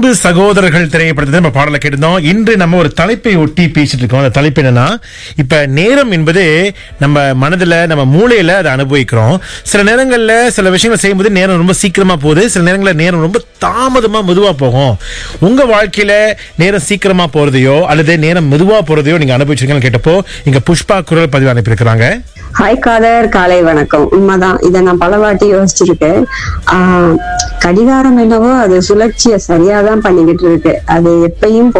அன்பு சகோதரர்கள் திரைப்படத்தை நம்ம பாடலை கேட்டிருந்தோம் இன்று நம்ம ஒரு தலைப்பை ஒட்டி பேசிட்டு இருக்கோம் அந்த தலைப்பு என்னன்னா இப்ப நேரம் என்பது நம்ம மனதுல நம்ம மூளையில அதை அனுபவிக்கிறோம் சில நேரங்கள்ல சில விஷயங்களை செய்யும்போது நேரம் ரொம்ப சீக்கிரமா போகுது சில நேரங்கள்ல நேரம் ரொம்ப தாமதமா மெதுவா போகும் உங்க வாழ்க்கையில நேரம் சீக்கிரமா போறதையோ அல்லது நேரம் மெதுவா போறதையோ நீங்க அனுபவிச்சிருக்கீங்கன்னு கேட்டப்போ இங்க புஷ்பா குரல் பதிவு அனுப்பியிருக்கிறாங்க ஹாய் காதர் காலை வணக்கம் உண்மைதான் இதை நான் பல வாட்டி யோசிச்சிருக்கேன் ஆஹ் கடிகாரம் என்னவோ அது சுழற்சியை சரியாதான் பண்ணிக்கிட்டு இருக்கு அது எப்பயும்